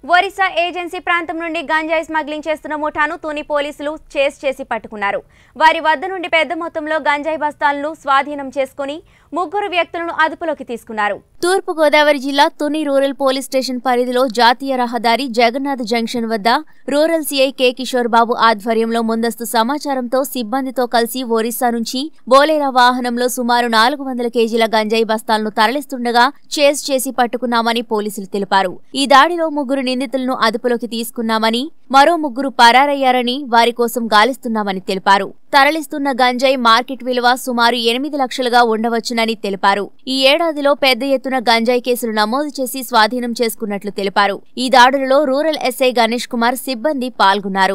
Orissa agency ప్రాంతం నుండి గంజాయి స్మగ్లింగ్ చేస్తున్న ముఠాను తుని పోలీసులు చేస్ చేసి పట్టుకున్నారు వారి వద్ద నుండి పెద్ద మొత్తంలో గంజాయి బస్తాలను స్వాధీనం చేసుకుని ముగ్గురు వ్యక్తులను అదుపులోకి తీసుకున్నారు తూర్పు గోదావరి జిల్లా తుని రూరల్ పోలీస్ స్టేషన్ పరిధిలో జాతీయ రహదారి జగన్నాథ్ జంక్షన్ వద్ద rural CI K Kishore Babu ఆధ్వర్యంలో ముందస్తు సమాచారంతో సిబ్బందితో కలిసి ఒరిస్సా నుంచి బోలేరా వాహనంలో సుమారు నాలుగు వందల కేజీల గంజాయి బస్తాలను తరలిస్తుండగా చేస్ చేసి పట్టుకున్నామని పోలీసులు తెలిపారు ఈ దాడిలో ముగ్గురు నిందితులను అదుపులోకి తీసుకున్నామని మరో ముగ్గురు పరారయ్యారని వారి కోసం గాలిస్తున్నామని తెలిపారు తరలిస్తున్న గంజాయి మార్కెట్ విలువ సుమారు ఎనిమిది లక్షలుగా ఉండవచ్చునని తెలిపారు ఈ ఏడాదిలో పెద్ద ఎత్తున గంజాయి కేసులు నమోదు చేసి స్వాధీనం చేసుకున్నట్లు తెలిపారు ఈ దాడులలో రూరల్ ఎస్ఐ గణేష్ కుమార్ సిబ్బంది పాల్గొన్నారు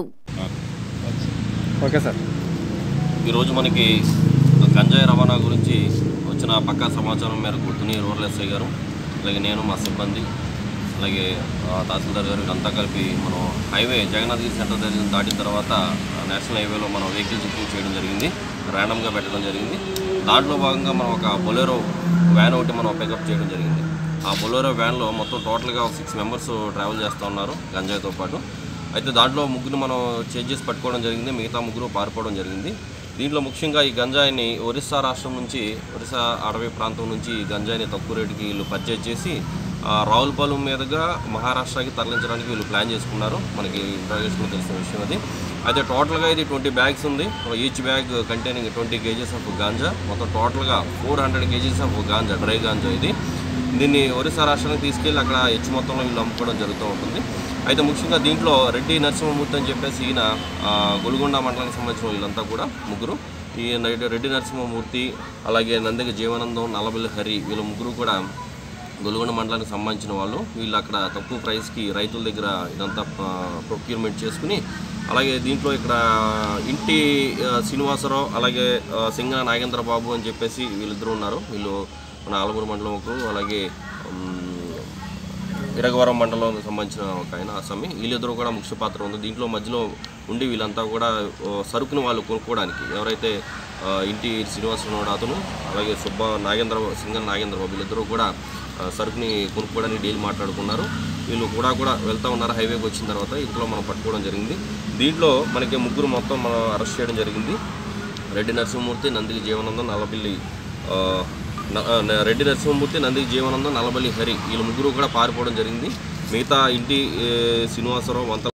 ఓకే సార్ ఈరోజు మనకి గంజాయి రవాణా గురించి వచ్చిన పక్కా సమాచారం మేరకు తుని రూరల్ ఎస్ఐ గారు అలాగే నేను మా సిబ్బంది అలాగే ఆ, తహసీల్దార్ గారు అంతా కలిపి మనం హైవే జగన్నాథగిరి సెంటర్ దగ్గర దాటిన తర్వాత ఆ, నేషనల్ హైవేలో మనం వెహికల్ చెకింగ్ చేయడం జరిగింది ర్యాండమ్గా పెట్టడం జరిగింది దాంట్లో భాగంగా మనం ఒక బొలెరో వ్యాన్ ఒకటి మనం పికప్ చేయడం జరిగింది ఆ బొలెరో వ్యాన్లో మొత్తం టోటల్గా ఒక సిక్స్ మెంబర్స్ ట్రావెల్ చేస్తూ ఉన్నారు గంజాయితో పాటు అయితే దాంట్లో ముగ్గురు మనం చేంజ్ చేసి పట్టుకోవడం జరిగింది మిగతా ముగ్గురు పారిపోవడం జరిగింది దీంట్లో ముఖ్యంగా ఈ గంజాయిని ఒరిస్సా రాష్ట్రం నుంచి ఒరిస్సా అడవి ప్రాంతం నుంచి ఈ గంజాయిని తక్కువ రేటుకి వీళ్ళు పర్చేజ్ చేసి ఆ, రావులపాలెం మీదుగా మహారాష్ట్రకి తరలించడానికి వీళ్ళు ప్లాన్ చేసుకున్నారు మనకి ఇంట్రాగేషన్లో తెలిసిన విషయం అది అయితే టోటల్గా ఇది ట్వంటీ బ్యాగ్స్ ఉంది each bag containing twenty kgs of ganja మొత్తం టోటల్గా four hundred kgs of ganja dry ganja ఇది దీన్ని ఒరిస్సా రాష్ట్రానికి తీసుకెళ్ళి అక్కడ హెచ్చు మొత్తంలో వీళ్ళు అమ్ముకోవడం జరుగుతూ ఉంటుంది అయితే ముఖ్యంగా దీంట్లో రెడ్డి నరసింహమూర్తి అని చెప్పేసి ఈయన ఆ, గొలుగొండ మండలానికి సంబంధించిన వీళ్ళంతా కూడా ముగ్గురు ఈ రెడ్డి- రెడ్డి నరసింహమూర్తి అలాగే నందిగ జీవనందం నల్లబెల్లి హరి వీళ్ళ ముగ్గురు కూడా గొలుగొండ మండలానికి సంబంధించిన వాళ్ళు వీళ్ళు అక్కడ తక్కువ ప్రైస్కి రైతుల దగ్గర ఇదంతా ప్రొక్యూర్మెంట్ చేసుకుని అలాగే దీంట్లో ఇక్కడ ఇంటి ఆ, శ్రీనివాసరావు అలాగే ఆ, సింగన నాగేంద్ర బాబు అని చెప్పేసి వీళ్ళిద్దరు ఉన్నారు వీళ్ళు మన ఆలమూరు మండలం ఒకరు అలాగే ఉమ్, ఇరగవరం మండలం సంబంధించిన ఒక ఆయన అసమి వీళ్ళిద్దరూ కూడా ముఖ్య పాత్ర ఉంది దీంట్లో మధ్యలో ఉండి వీళ్ళంతా కూడా ఓ, సరుకుని వాళ్ళు కొనుక్కోవడానికి ఎవరైతే ఆ, ఇంటి శ్రీనివాసరావు అతను అలాగే సుబ్బ నాగేంద్ర సింగన్ నాగేంద్ర బాబు వీళ్ళిద్దరూ కూడా ఆ, సరుకుని కొనుక్కోవడానికి డీల్ మాట్లాడుకున్నారు వీళ్ళు కూడా కూడా వెళ్తూ ఉన్నారు హైవేకి వచ్చిన తర్వాత ఇంట్లో మనం పట్టుకోవడం జరిగింది దీంట్లో మనకి ముగ్గురు మొత్తం మనం అరెస్ట్ చేయడం జరిగింది రెడ్డి నరసింహమూర్తి నందికి జీవనందం నల్లబిల్లి ఆ, న- ఆ, న- రెడ్డి నరసింహమూర్తి నందికి జీవనందం నల్లబల్లి హరి వీళ్ళు ముగ్గురు కూడా పారిపోవడం జరిగింది మిగతా ఇంటి ఏ, శ్రీనివాసరావు వంత